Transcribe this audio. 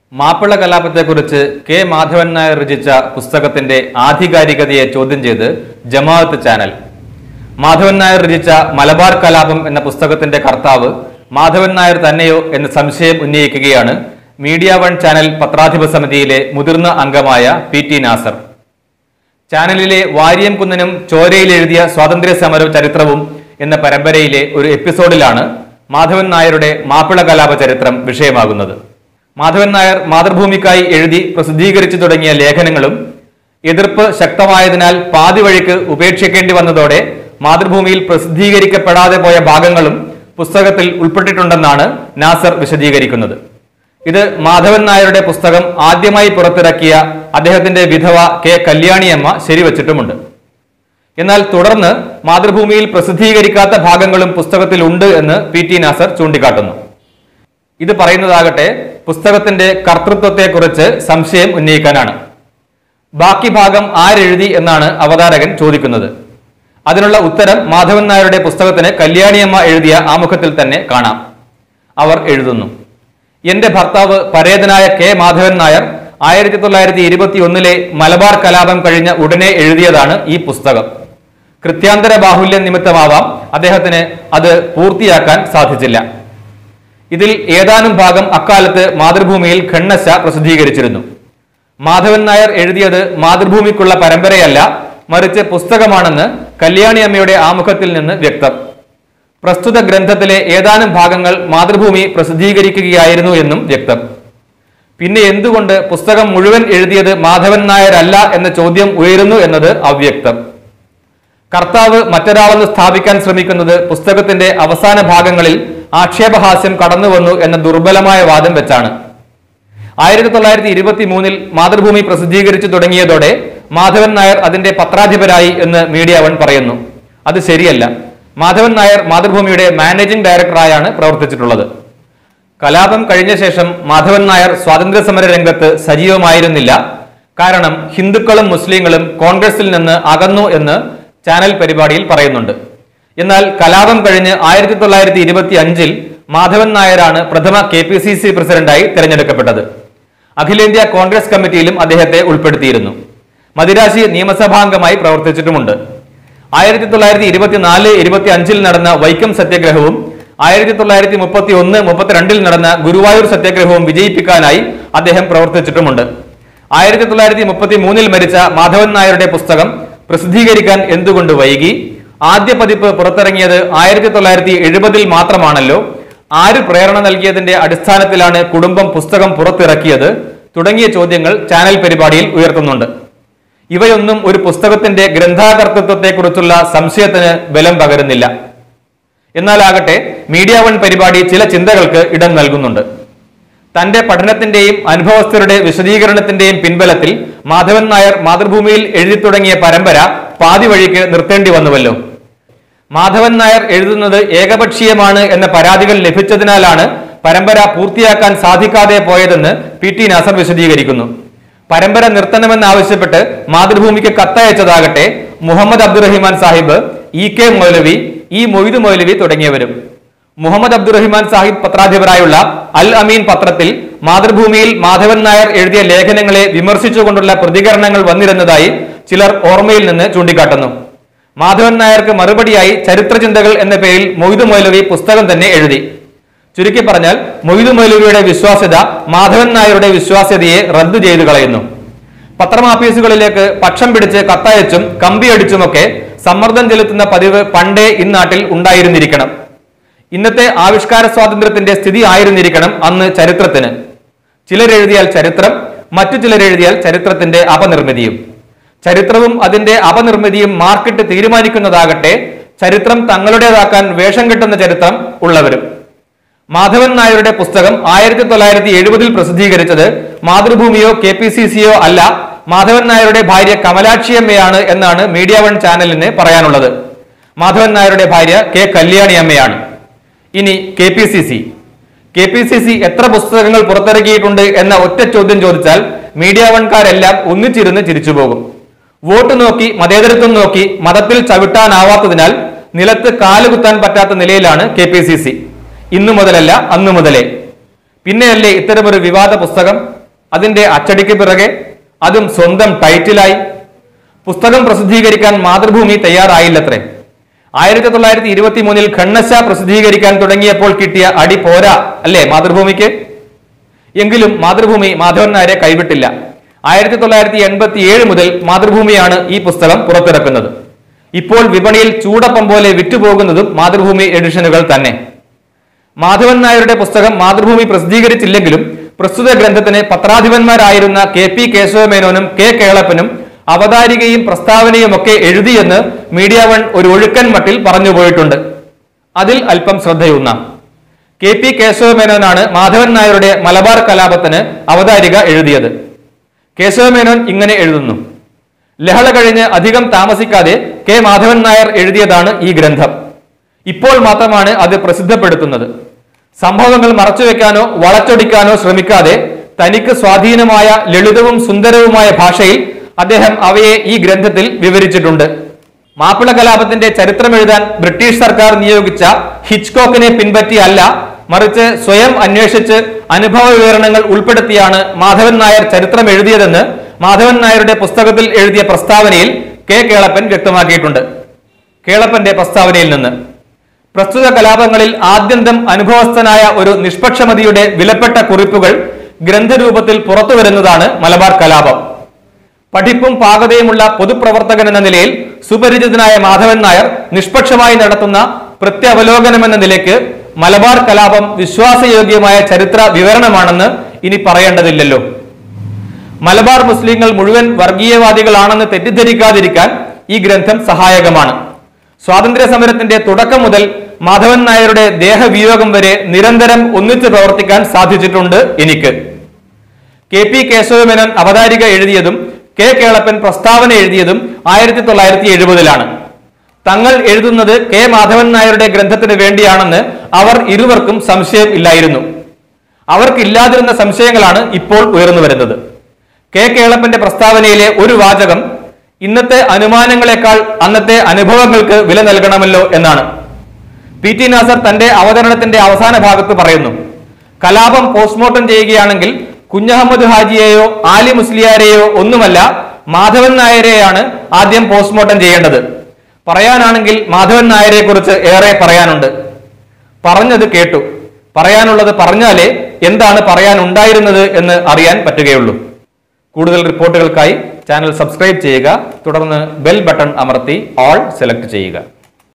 മാപ്പിള കലാപത്തെക്കുറിച്ച് കെ മാധവൻ നായർ രചിച്ച പുസ്തകത്തിന്റെ ആധികാരികതയെ ചോദ്യം ചെയ്ത് ജമാഅത്ത് ചാനൽ മാധവൻ നായർ രചിച്ച മലബാർ കലാപം എന്ന പുസ്തകത്തിന്റെ കർത്താവ് മാധവൻ നായർ തന്നെയോ എന്ന് സംശയം ഉന്നയിക്കുകയാണ് മീഡിയ വൺ ചാനൽ പത്രാധിപ സമിതിയിലെ മുതിർന്ന അംഗമായ പി ടി നാസർ ചാനലിലെ വാര്യം കുന്നനും ചോരയിൽ എഴുതിയ സ്വാതന്ത്ര്യ സമര ചരിത്രവും എന്ന പരമ്പരയിലെ ഒരു എപ്പിസോഡിലാണ് മാധവൻ നായരുടെ മാപ്പിള കലാപ ചരിത്രം വിഷയമാകുന്നത് മാധവൻ നായർ മാതൃഭൂമിക്കായി എഴുതി പ്രസിദ്ധീകരിച്ചു തുടങ്ങിയ ലേഖനങ്ങളും എതിർപ്പ് ശക്തമായതിനാൽ പാതി വഴിക്ക് ഉപേക്ഷിക്കേണ്ടി വന്നതോടെ മാതൃഭൂമിയിൽ പ്രസിദ്ധീകരിക്കപ്പെടാതെ പോയ ഭാഗങ്ങളും പുസ്തകത്തിൽ ഉൾപ്പെട്ടിട്ടുണ്ടെന്നാണ് നാസർ വിശദീകരിക്കുന്നത് ഇത് മാധവൻ നായരുടെ പുസ്തകം ആദ്യമായി പുറത്തിറക്കിയ അദ്ദേഹത്തിന്റെ വിധവ കെ കല്യാണിയമ്മ ശരിവച്ചിട്ടുമുണ്ട് എന്നാൽ തുടർന്ന് മാതൃഭൂമിയിൽ പ്രസിദ്ധീകരിക്കാത്ത ഭാഗങ്ങളും പുസ്തകത്തിൽ ഉണ്ട് എന്ന് പി ടി നാസർ ചൂണ്ടിക്കാട്ടുന്നു ഇത് പറയുന്നതാകട്ടെ പുസ്തകത്തിന്റെ കർത്തൃത്വത്തെക്കുറിച്ച് സംശയം ഉന്നയിക്കാനാണ് ബാക്കി ഭാഗം ആരെഴുതി എന്നാണ് അവതാരകൻ ചോദിക്കുന്നത് അതിനുള്ള ഉത്തരം മാധവൻ നായരുടെ പുസ്തകത്തിന് കല്യാണിയമ്മ എഴുതിയ ആമുഖത്തിൽ തന്നെ കാണാം അവർ എഴുതുന്നു എന്റെ ഭർത്താവ് പരേതനായ കെ മാധവൻ നായർ ആയിരത്തി തൊള്ളായിരത്തി ഇരുപത്തി ഒന്നിലെ മലബാർ കലാപം കഴിഞ്ഞ ഉടനെ എഴുതിയതാണ് ഈ പുസ്തകം കൃത്യാന്തര ബാഹുല്യം നിമിത്തമാവാം അദ്ദേഹത്തിന് അത് പൂർത്തിയാക്കാൻ സാധിച്ചില്ല ഇതിൽ ഏതാനും ഭാഗം അക്കാലത്ത് മാതൃഭൂമിയിൽ ഖണ്ണശ പ്രസിദ്ധീകരിച്ചിരുന്നു മാധവൻ നായർ എഴുതിയത് മാതൃഭൂമിക്കുള്ള പരമ്പരയല്ല മറിച്ച് പുസ്തകമാണെന്ന് കല്യാണി അമ്മയുടെ ആമുഖത്തിൽ നിന്ന് വ്യക്തം പ്രസ്തുത ഗ്രന്ഥത്തിലെ ഏതാനും ഭാഗങ്ങൾ മാതൃഭൂമി പ്രസിദ്ധീകരിക്കുകയായിരുന്നു എന്നും വ്യക്തം പിന്നെ എന്തുകൊണ്ട് പുസ്തകം മുഴുവൻ എഴുതിയത് മാധവൻ നായരല്ല എന്ന ചോദ്യം ഉയരുന്നു എന്നത് അവ്യക്തം കർത്താവ് മറ്റൊരാളെന്ന് സ്ഥാപിക്കാൻ ശ്രമിക്കുന്നത് പുസ്തകത്തിന്റെ അവസാന ഭാഗങ്ങളിൽ ആക്ഷേപഹാസ്യം കടന്നുവന്നു എന്ന ദുർബലമായ വാദം വെച്ചാണ് ആയിരത്തി തൊള്ളായിരത്തി ഇരുപത്തി മൂന്നിൽ മാതൃഭൂമി പ്രസിദ്ധീകരിച്ചു തുടങ്ങിയതോടെ മാധവൻ നായർ അതിന്റെ പത്രാധിപരായി എന്ന് മീഡിയ വൺ പറയുന്നു അത് ശരിയല്ല മാധവൻ നായർ മാതൃഭൂമിയുടെ മാനേജിംഗ് ഡയറക്ടറായാണ് പ്രവർത്തിച്ചിട്ടുള്ളത് കലാപം കഴിഞ്ഞ ശേഷം മാധവൻ നായർ സ്വാതന്ത്ര്യ സമര രംഗത്ത് സജീവമായിരുന്നില്ല കാരണം ഹിന്ദുക്കളും മുസ്ലിങ്ങളും കോൺഗ്രസിൽ നിന്ന് അകന്നു എന്ന് ചാനൽ പരിപാടിയിൽ പറയുന്നുണ്ട് എന്നാൽ കലാപം കഴിഞ്ഞ് ആയിരത്തി തൊള്ളായിരത്തി ഇരുപത്തി അഞ്ചിൽ മാധവൻ നായരാണ് പ്രഥമ കെ പി സി സി പ്രസിഡന്റായി തെരഞ്ഞെടുക്കപ്പെട്ടത് അഖിലേന്ത്യാ കോൺഗ്രസ് കമ്മിറ്റിയിലും അദ്ദേഹത്തെ ഉൾപ്പെടുത്തിയിരുന്നു മദിരാശി നിയമസഭാംഗമായി പ്രവർത്തിച്ചിട്ടുമുണ്ട് ആയിരത്തി തൊള്ളായിരത്തി ഇരുപത്തിനാല് ഇരുപത്തി അഞ്ചിൽ നടന്ന വൈക്കം സത്യാഗ്രഹവും ആയിരത്തി തൊള്ളായിരത്തി മുപ്പത്തി ഒന്ന് മുപ്പത്തിരണ്ടിൽ നടന്ന ഗുരുവായൂർ സത്യാഗ്രഹവും വിജയിപ്പിക്കാനായി അദ്ദേഹം പ്രവർത്തിച്ചിട്ടുമുണ്ട് ആയിരത്തി തൊള്ളായിരത്തി മുപ്പത്തി മൂന്നിൽ മരിച്ച മാധവൻ നായരുടെ പുസ്തകം പ്രസിദ്ധീകരിക്കാൻ എന്തുകൊണ്ട് വൈകി ആദ്യ പതിപ്പ് പുറത്തിറങ്ങിയത് ആയിരത്തി തൊള്ളായിരത്തി എഴുപതിൽ മാത്രമാണല്ലോ ആര് പ്രേരണ നൽകിയതിന്റെ അടിസ്ഥാനത്തിലാണ് കുടുംബം പുസ്തകം പുറത്തിറക്കിയത് തുടങ്ങിയ ചോദ്യങ്ങൾ ചാനൽ പരിപാടിയിൽ ഉയർത്തുന്നുണ്ട് ഇവയൊന്നും ഒരു പുസ്തകത്തിന്റെ ഗ്രന്ഥാകർത്തൃത്വത്തെക്കുറിച്ചുള്ള സംശയത്തിന് ബലം പകരുന്നില്ല എന്നാലാകട്ടെ മീഡിയ വൺ പരിപാടി ചില ചിന്തകൾക്ക് ഇടം നൽകുന്നുണ്ട് തന്റെ പഠനത്തിന്റെയും അനുഭവസ്ഥരുടെ വിശദീകരണത്തിന്റെയും പിൻബലത്തിൽ മാധവൻ നായർ മാതൃഭൂമിയിൽ എഴുതി തുടങ്ങിയ പരമ്പര പാതി വഴിക്ക് നിർത്തേണ്ടി വന്നുവല്ലോ മാധവൻ നായർ എഴുതുന്നത് ഏകപക്ഷീയമാണ് എന്ന പരാതികൾ ലഭിച്ചതിനാലാണ് പരമ്പര പൂർത്തിയാക്കാൻ സാധിക്കാതെ പോയതെന്ന് പി ടി നാസർ വിശദീകരിക്കുന്നു പരമ്പര നിർത്തണമെന്നാവശ്യപ്പെട്ട് മാതൃഭൂമിക്ക് കത്തയച്ചതാകട്ടെ Muhammad Abdurahiman Sahib E K Moulavi E Moidu Moulavi തുടങ്ങിയവരും മുഹമ്മദ് അബ്ദുറഹിമാൻ സാഹിബ് പത്രാധിപരായുള്ള അൽ അമീൻ പത്രത്തിൽ മാതൃഭൂമിയിൽ മാധവൻ നായർ എഴുതിയ ലേഖനങ്ങളെ വിമർശിച്ചുകൊണ്ടുള്ള പ്രതികരണങ്ങൾ വന്നിരുന്നതായി ചിലർ ഓർമ്മയിൽ നിന്ന് ചൂണ്ടിക്കാട്ടുന്നു മാധവൻ നായർക്ക് മറുപടിയായി ചരിത്രചിന്തകൾ എന്ന പേരിൽ മൊയ്തു മൗലവി പുസ്തകം തന്നെ എഴുതി ചുരുക്കി പറഞ്ഞാൽ മൊയ്തു മൗലവിയുടെ വിശ്വാസ്യത മാധവൻ നായരുടെ വിശ്വാസ്യതയെ റദ്ദു ചെയ്തു കളയുന്നു പത്രമാഫീസുകളിലേക്ക് പക്ഷം പിടിച്ച് കത്തയച്ചും കമ്പിയടിച്ചുമൊക്കെ സമ്മർദ്ദം ചെലുത്തുന്ന പതിവ് പണ്ടേ ഇന്നാട്ടിൽ ഉണ്ടായിരുന്നിരിക്കണം ഇന്നത്തെ ആവിഷ്കാര സ്വാതന്ത്ര്യത്തിന്റെ സ്ഥിതി ആയിരുന്നിരിക്കണം അന്ന് ചരിത്രത്തിന് ചിലരെഴുതിയാൽ ചരിത്രം മറ്റു ചിലരെഴുതിയാൽ ചരിത്രത്തിന്റെ അപനിർമ്മിതിയും ചരിത്രവും അതിന്റെ അപനിർമ്മിതിയും മാർക്കിട്ട് തീരുമാനിക്കുന്നതാകട്ടെ ചരിത്രം തങ്ങളുടേതാക്കാൻ വേഷം കെട്ടുന്ന ചരിത്രം ഉള്ളവരും മാധവൻ നായരുടെ പുസ്തകം ആയിരത്തി തൊള്ളായിരത്തി എഴുപതിൽ പ്രസിദ്ധീകരിച്ചത് മാതൃഭൂമിയോ കെ പി സി സിയോ അല്ല മാധവൻ നായരുടെ ഭാര്യ കമലാക്ഷിയമ്മയാണ് എന്നാണ് മീഡിയ വൺ ചാനലിന് പറയാനുള്ളത് മാധവൻ നായരുടെ ഭാര്യ കെ കല്യാണി അമ്മയാണ് ഇനി K P C C K P C C എത്ര പുസ്തകങ്ങൾ പുറത്തിറക്കിയിട്ടുണ്ട് എന്ന ഒറ്റ ചോദ്യം ചോദിച്ചാൽ മീഡിയ വൺകാരെല്ലാം ഒന്നിച്ചിരുന്ന് ചിരിച്ചുപോകും വോട്ട് നോക്കി മതേതരത്വം നോക്കി മതത്തിൽ ചവിട്ടാനാവാത്തതിനാൽ നിലത്ത് കാലുകുത്താൻ പറ്റാത്ത നിലയിലാണ് കെ പി സി സി ഇന്നു മുതലല്ല അന്നു മുതലേ പിന്നെയല്ലേ ഇത്തരമൊരു വിവാദ പുസ്തകം അതിന്റെ അച്ചടിക്ക് പിറകെ അതും സ്വന്തം ടൈറ്റിലായി പുസ്തകം പ്രസിദ്ധീകരിക്കാൻ മാതൃഭൂമി തയ്യാറായില്ലത്രേ ആയിരത്തി തൊള്ളായിരത്തി ഇരുപത്തി മൂന്നിൽ ഖണ്ണശ പ്രസിദ്ധീകരിക്കാൻ തുടങ്ങിയപ്പോൾ കിട്ടിയ അടി പോരാ അല്ലേ മാതൃഭൂമിക്ക് എങ്കിലും മാതൃഭൂമി മാധവൻ നായരെ കൈവിട്ടില്ല ആയിരത്തി തൊള്ളായിരത്തി എൺപത്തി ഏഴ് മുതൽ മാതൃഭൂമിയാണ് ഈ പുസ്തകം പുറത്തിറക്കുന്നത് ഇപ്പോൾ വിപണിയിൽ ചൂടപ്പം പോലെ വിറ്റുപോകുന്നതും മാതൃഭൂമി എഡിഷനുകൾ തന്നെ മാധവൻ നായരുടെ പുസ്തകം മാതൃഭൂമി പ്രസിദ്ധീകരിച്ചില്ലെങ്കിലും പ്രസ്തുത ഗ്രന്ഥത്തിന് പത്രാധിപന്മാരായിരുന്ന കെ പി കേശവമേനോനും കെ കേളപ്പനും അവതാരികയും പ്രസ്താവനയും ഒക്കെ എഴുതിയെന്ന് മീഡിയ വൺ ഒരു ഒഴുക്കൻ മട്ടിൽ പറഞ്ഞു പോയിട്ടുണ്ട് അതിൽ അല്പം ശ്രദ്ധയൂന്നാം കെ പി കേശവമേനോനാണ് മാധവൻ നായരുടെ മലബാർ കലാപത്തിന് അവതാരിക എഴുതിയത് കേശവമേനോൻ ഇങ്ങനെ എഴുതുന്നു ലഹള കഴിഞ്ഞ് അധികം താമസിക്കാതെ കെ മാധവൻ നായർ എഴുതിയതാണ് ഈ ഗ്രന്ഥം ഇപ്പോൾ മാത്രമാണ് അത് പ്രസിദ്ധപ്പെടുത്തുന്നത് സംഭവങ്ങൾ മറച്ചുവെക്കാനോ വളച്ചൊടിക്കാനോ ശ്രമിക്കാതെ തനിക്ക് സ്വാധീനമായ ലളിതവും സുന്ദരവുമായ ഭാഷയിൽ അദ്ദേഹം അവയെ ഈ ഗ്രന്ഥത്തിൽ വിവരിച്ചിട്ടുണ്ട് മാപ്പിള കലാപത്തിന്റെ ചരിത്രം എഴുതാൻ ബ്രിട്ടീഷ് സർക്കാർ നിയോഗിച്ച ഹിച്ച്കോക്കിനെ പിൻപറ്റിയല്ല മറിച്ച് സ്വയം അന്വേഷിച്ച് അനുഭവ വിവരണങ്ങൾ ഉൾപ്പെടുത്തിയാണ് മാധവൻ നായർ ചരിത്രം എഴുതിയതെന്ന് മാധവൻ നായരുടെ പുസ്തകത്തിൽ എഴുതിയ പ്രസ്താവനയിൽ കെ കേളപ്പൻ വ്യക്തമാക്കിയിട്ടുണ്ട് കേളപ്പന്റെ പ്രസ്താവനയിൽ നിന്ന് പ്രസ്തുത കലാപങ്ങളിൽ ആദ്യന്തം അനുഭവസ്ഥനായ ഒരു നിഷ്പക്ഷമതിയുടെ വിലപ്പെട്ട കുറിപ്പുകൾ ഗ്രന്ഥരൂപത്തിൽ പുറത്തു വരുന്നതാണ് മലബാർ കലാപം പഠിപ്പും പാകതയുമുള്ള പൊതുപ്രവർത്തകൻ എന്ന നിലയിൽ സുപരിചിതനായ മാധവൻ നായർ നിഷ്പക്ഷമായി നടത്തുന്ന പ്രത്യവലോകനം എന്ന നിലയ്ക്ക് മലബാർ കലാപം വിശ്വാസയോഗ്യമായ ചരിത്ര വിവരണമാണെന്ന് ഇനി പറയേണ്ടതില്ലല്ലോ മലബാർ മുസ്ലിങ്ങൾ മുഴുവൻ വർഗീയവാദികളാണെന്ന് തെറ്റിദ്ധരിക്കാതിരിക്കാൻ ഈ ഗ്രന്ഥം സഹായകമാണ് സ്വാതന്ത്ര്യ സമരത്തിന്റെ തുടക്കം മുതൽ മാധവൻ നായരുടെ ദേഹവിയോഗം വരെ നിരന്തരം ഒന്നിച്ചു പ്രവർത്തിക്കാൻ സാധിച്ചിട്ടുണ്ട് എനിക്ക് കെ പി കേശവമേനോൻ അവതാരിക എഴുതിയതും കെ കേളപ്പൻ പ്രസ്താവന എഴുതിയതും ആയിരത്തി തൊള്ളായിരത്തി എഴുപതിലാണ് തങ്ങൾ എഴുതുന്നത് കെ മാധവൻ നായരുടെ ഗ്രന്ഥത്തിന് വേണ്ടിയാണെന്ന് അവർ ഇരുവർക്കും സംശയം ഇല്ലായിരുന്നു അവർക്കില്ലാതിരുന്ന സംശയങ്ങളാണ് ഇപ്പോൾ ഉയർന്നു വരുന്നത് കെ കേളപ്പന്റെ പ്രസ്താവനയിലെ ഒരു വാചകം ഇന്നത്തെ അനുമാനങ്ങളെക്കാൾ അന്നത്തെ അനുഭവങ്ങൾക്ക് വില നൽകണമല്ലോ എന്നാണ് പി ടി നാസർ തന്റെ അവതരണത്തിന്റെ അവസാന ഭാഗത്ത് പറയുന്നു കലാപം പോസ്റ്റ്മോർട്ടം ചെയ്യുകയാണെങ്കിൽ കുഞ്ഞഹമ്മദ് ഹാജിയെയോ ആലി മുസ്ലിയാരെയോ ഒന്നുമല്ല മാധവൻ നായരെയാണ് ആദ്യം പോസ്റ്റ്മോർട്ടം ചെയ്യേണ്ടത് പറയാനാണെങ്കിൽ മാധവൻ നായരെ കുറിച്ച് ഏറെ പറയാനുണ്ട് പറഞ്ഞത് കേട്ടു പറയാനുള്ളത് പറഞ്ഞാലേ എന്താണ് പറയാനുണ്ടായിരുന്നത് എന്ന് അറിയാൻ പറ്റുകയുള്ളൂ കൂടുതൽ റിപ്പോർട്ടുകൾക്കായി ചാനൽ സബ്സ്ക്രൈബ് ചെയ്യുക തുടർന്ന് ബെൽ ബട്ടൺ അമർത്തി ഓൾ സെലക്ട് ചെയ്യുക